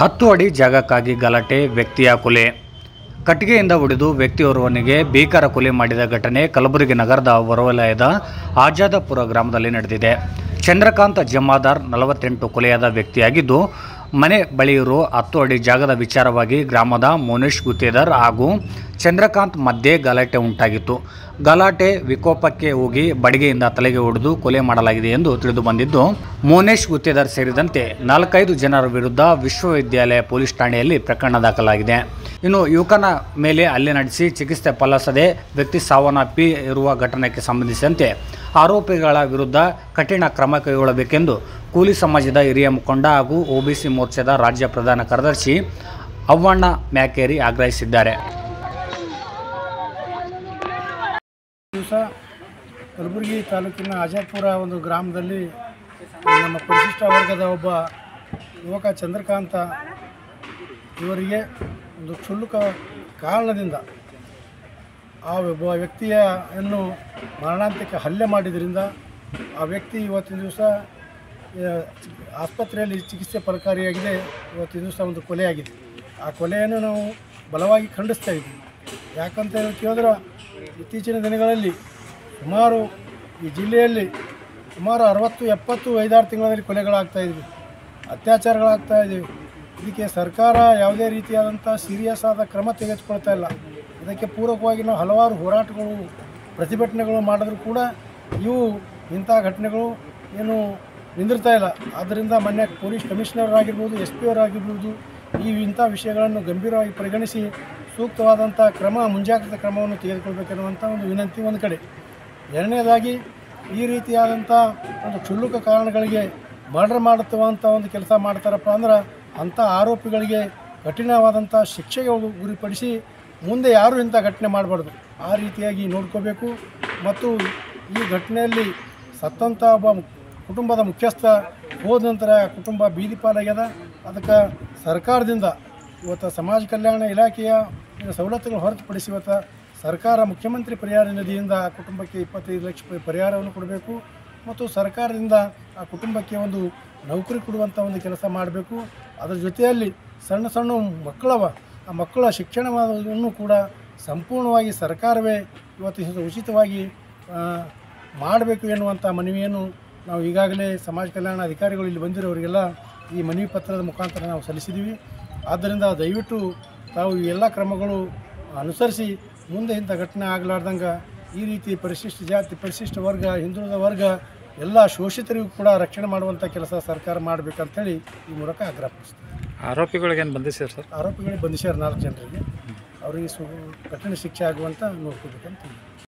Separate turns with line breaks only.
ಹತ್ತು ಅಡಿ ಜಾಗಕ್ಕಾಗಿ ಗಲಾಟೆ ವ್ಯಕ್ತಿಯ ಕೊಲೆ ಕಟ್ಟಿಗೆಯಿಂದ ಹೊಡೆದು ವ್ಯಕ್ತಿಯೋರ್ವನಿಗೆ ಭೀಕರ ಕೊಲೆ ಮಾಡಿದ ಘಟನೆ ಕಲಬುರಗಿ ನಗರದ ಹೊರವಲಯದ ಆಜಾದಪುರ ಗ್ರಾಮದಲ್ಲಿ ನಡೆದಿದೆ ಚಂದ್ರಕಾಂತ್ ಜಮಾದಾರ್ ನಲವತ್ತೆಂಟು ಕೊಲೆಯಾದ ವ್ಯಕ್ತಿಯಾಗಿದ್ದು ಮನೆ ಬಳಿ ಇರೋ ಹತ್ತು ಅಡಿ ಜಾಗದ ವಿಚಾರವಾಗಿ ಗ್ರಾಮದ ಮೋನೇಶ್ ಗುತ್ತೇದಾರ್ ಹಾಗೂ ಚಂದ್ರಕಾಂತ್ ಮಧ್ಯೆ ಗಲಾಟೆ ಉಂಟಾಗಿತ್ತು ಗಲಾಟೆ ವಿಕೋಪಕ್ಕೆ ಹೋಗಿ ಬಡಿಗೆಯಿಂದ ತಲೆಗೆ ಹೊಡೆದು ಕೊಲೆ ಮಾಡಲಾಗಿದೆ ಎಂದು ತಿಳಿದು ಬಂದಿದ್ದು ಮೋನೇಶ್ ಗುತ್ತೇದಾರ್ ಸೇರಿದಂತೆ ನಾಲ್ಕೈದು ಜನರ ವಿರುದ್ಧ ವಿಶ್ವವಿದ್ಯಾಲಯ ಪೊಲೀಸ್ ಠಾಣೆಯಲ್ಲಿ ಪ್ರಕರಣ ದಾಖಲಾಗಿದೆ ಇನ್ನು ಯುವಕನ ಮೇಲೆ ಹಲ್ಲೆ ನಡೆಸಿ ಚಿಕಿತ್ಸೆ ಫಲಿಸದೆ ವ್ಯಕ್ತಿ ಸಾವನ್ನಪ್ಪಿ ಇರುವ ಘಟನೆಗೆ ಸಂಬಂಧಿಸಿದಂತೆ ಆರೋಪಿಗಳ ವಿರುದ್ಧ ಕಠಿಣ ಕ್ರಮ ಕೈಗೊಳ್ಳಬೇಕೆಂದು ಕೂಲಿ ಸಮಾಜದ ಹಿರಿಯ ಮುಖಂಡ ಹಾಗೂ ಒಬಿಸಿ ಮೋರ್ಚಾದ ರಾಜ್ಯ ಪ್ರಧಾನ ಕಾರ್ಯದರ್ಶಿ ಅವ್ವಣ್ಣ ಮ್ಯಾಕೇರಿ ಆಗ್ರಹಿಸಿದ್ದಾರೆ
ದಿವಸ ಕಲಬುರಗಿ ತಾಲೂಕಿನ ಅಜಾಪುರ ಒಂದು ಗ್ರಾಮದಲ್ಲಿ ನಮ್ಮ ಪರಿಶಿಷ್ಟ ವರ್ಗದ ಒಬ್ಬ ಯುವಕ ಚಂದ್ರಕಾಂತ ಇವರಿಗೆ ಒಂದು ಕ್ಷುಲ್ಲಕ ಕಾರಣದಿಂದ ಆ ಒಬ್ಬ ವ್ಯಕ್ತಿಯನ್ನು ಮರಣಾಂತಿಕ ಹಲ್ಲೆ ಮಾಡಿದ್ರಿಂದ ಆ ವ್ಯಕ್ತಿ ಇವತ್ತಿನ ದಿವಸ ಆಸ್ಪತ್ರೆಯಲ್ಲಿ ಚಿಕಿತ್ಸೆ ಫಲಕಾರಿಯಾಗಿದೆ ಇವತ್ತಿನ ದಿವಸ ಒಂದು ಕೊಲೆಯಾಗಿದೆ ಆ ಕೊಲೆಯನ್ನು ನಾವು ಬಲವಾಗಿ ಖಂಡಿಸ್ತಾ ಇದ್ದೀವಿ ಯಾಕಂತ ಹೇಳಿ ಕೇಳಿದ್ರೆ ಇತ್ತೀಚಿನ ದಿನಗಳಲ್ಲಿ ಸುಮಾರು ಈ ಜಿಲ್ಲೆಯಲ್ಲಿ ಸುಮಾರು ಅರವತ್ತು ಎಪ್ಪತ್ತು ಐದಾರು ತಿಂಗಳಲ್ಲಿ ಕೊಲೆಗಳಾಗ್ತಾ ಇದ್ವಿ ಅತ್ಯಾಚಾರಗಳಾಗ್ತಾ ಇದ್ದೀವಿ ಇದಕ್ಕೆ ಸರ್ಕಾರ ಯಾವುದೇ ರೀತಿಯಾದಂಥ ಸೀರಿಯಸ್ ಆದ ಕ್ರಮ ತೆಗೆದುಕೊಳ್ತಾ ಇಲ್ಲ ಇದಕ್ಕೆ ಪೂರಕವಾಗಿ ನಾವು ಹಲವಾರು ಹೋರಾಟಗಳು ಪ್ರತಿಭಟನೆಗಳು ಮಾಡಿದ್ರು ಕೂಡ ಇವು ಇಂಥ ಘಟನೆಗಳು ಏನು ನಿಂದಿರ್ತಾ ಇಲ್ಲ ಆದ್ದರಿಂದ ಮೊನ್ನೆ ಪೊಲೀಸ್ ಕಮಿಷನರ್ ಆಗಿರ್ಬೋದು ಎಸ್ ಪಿ ಅವರಾಗಿರ್ಬೋದು ಈ ಇಂಥ ವಿಷಯಗಳನ್ನು ಗಂಭೀರವಾಗಿ ಪರಿಗಣಿಸಿ ಸೂಕ್ತವಾದಂಥ ಕ್ರಮ ಮುಂಜಾಗ್ರತಾ ಕ್ರಮವನ್ನು ತೆಗೆದುಕೊಳ್ಬೇಕೆನ್ನುವಂಥ ಒಂದು ವಿನಂತಿ ಒಂದು ಕಡೆ ಎರಡನೇದಾಗಿ ಈ ರೀತಿಯಾದಂಥ ಒಂದು ಕ್ಷುಲ್ಲಕ ಕಾರಣಗಳಿಗೆ ಮರ್ಡರ್ ಮಾಡುತ್ತವಂಥ ಒಂದು ಕೆಲಸ ಮಾಡ್ತಾರಪ್ಪ ಅಂದ್ರೆ ಅಂಥ ಆರೋಪಿಗಳಿಗೆ ಕಠಿಣವಾದಂಥ ಶಿಕ್ಷೆಗೆ ಗು- ಗುರಿಪಡಿಸಿ ಮುಂದೆ ಯಾರೂ ಇಂಥ ಘಟನೆ ಮಾಡಬಾರ್ದು ಆ ರೀತಿಯಾಗಿ ನೋಡ್ಕೋಬೇಕು ಮತ್ತು ಈ ಘಟನೆಯಲ್ಲಿ ಸತ್ತಂಥ ಒಬ್ಬ ಮು- ಕುಟುಂಬದ ಮುಖ್ಯಸ್ಥ ಹೋದ ನಂತರ ಕುಟುಂಬ ಬೀದಿ ಪಾಲಾಗ್ಯದ ಅದಕ್ಕೆ ಸರ್ಕಾರದಿಂದ ಇವತ್ತು ಸಮಾಜ ಕಲ್ಯಾಣ ಇಲಾಖೆಯ ಏನು ಸವಲತ್ತುಗಳು ಹೊರತುಪಡಿಸಿ ಇವತ್ತು ಸರ್ಕಾರ ಮುಖ್ಯಮಂತ್ರಿ ಪರಿಹಾರ ನಿಧಿಯಿಂದ ಆ ಕುಟುಂಬಕ್ಕೆ ಇಪ್ಪತ್ತೈದು ಲಕ್ಷ ರೂಪಾಯಿ ಪರಿಹಾರವನ್ನು ಕೊಡಬೇಕು ಮತ್ತು ಸರ್ಕಾರದಿಂದ ಆ ಕುಟುಂಬಕ್ಕೆ ಒಂದು ನೌಕರಿ ಕೊಡುವಂಥ ಒಂದು ಕೆಲಸ ಮಾಡಬೇಕು ಅದರ ಜೊತೆಯಲ್ಲಿ ಸಣ್ಣ ಸಣ್ಣ ಮಕ್ಕಳವ ಆ ಮಕ್ಕಳ ಶಿಕ್ಷಣವನ್ನು ಕೂಡ ಸಂಪೂರ್ಣವಾಗಿ ಸರ್ಕಾರವೇ ಇವತ್ತು ಇದು ಉಚಿತವಾಗಿ ಮಾಡಬೇಕು ಎನ್ನುವಂಥ ಮನವಿಯನ್ನು ನಾವು ಈಗಾಗಲೇ ಸಮಾಜ ಕಲ್ಯಾಣ ಅಧಿಕಾರಿಗಳು ಇಲ್ಲಿ ಬಂದಿರೋರಿಗೆಲ್ಲ ಈ ಮನವಿ ಪತ್ರದ ಮುಖಾಂತರ ನಾವು ಸಲ್ಲಿಸಿದ್ದೀವಿ ಆದ್ದರಿಂದ ದಯವಿಟ್ಟು ತಾವು ಈ ಎಲ್ಲ ಕ್ರಮಗಳು ಅನುಸರಿಸಿ ಮುಂದೆ ಇಂಥ ಘಟನೆ ಆಗಲಾರ್ದಂಗೆ ಈ ರೀತಿ ಪರಿಶಿಷ್ಟ ಜಾತಿ ಪರಿಶಿಷ್ಟ ವರ್ಗ ಹಿಂದುಳಿದ ವರ್ಗ ಎಲ್ಲ ಶೋಷಿತರಿಗೂ ಕೂಡ ರಕ್ಷಣೆ ಮಾಡುವಂಥ ಕೆಲಸ ಸರ್ಕಾರ ಮಾಡಬೇಕಂತೇಳಿ ಈ ಮೂಲಕ ಆಗ್ರಹಪಡಿಸ್ತೀವಿ
ಆರೋಪಿಗಳಿಗೇನು ಬಂಧಿಸಿರ್ ಸರ್
ಆರೋಪಿಗಳಿಗೆ ಬಂಧಿಸ್ಯಾರ ನಾಲ್ಕು ಜನರಿಗೆ ಅವರಿಗೆ ಸು ಕಠಿಣ ಶಿಕ್ಷೆ ಆಗುವಂತ ನೋಡ್ಕೋಬೇಕಂತ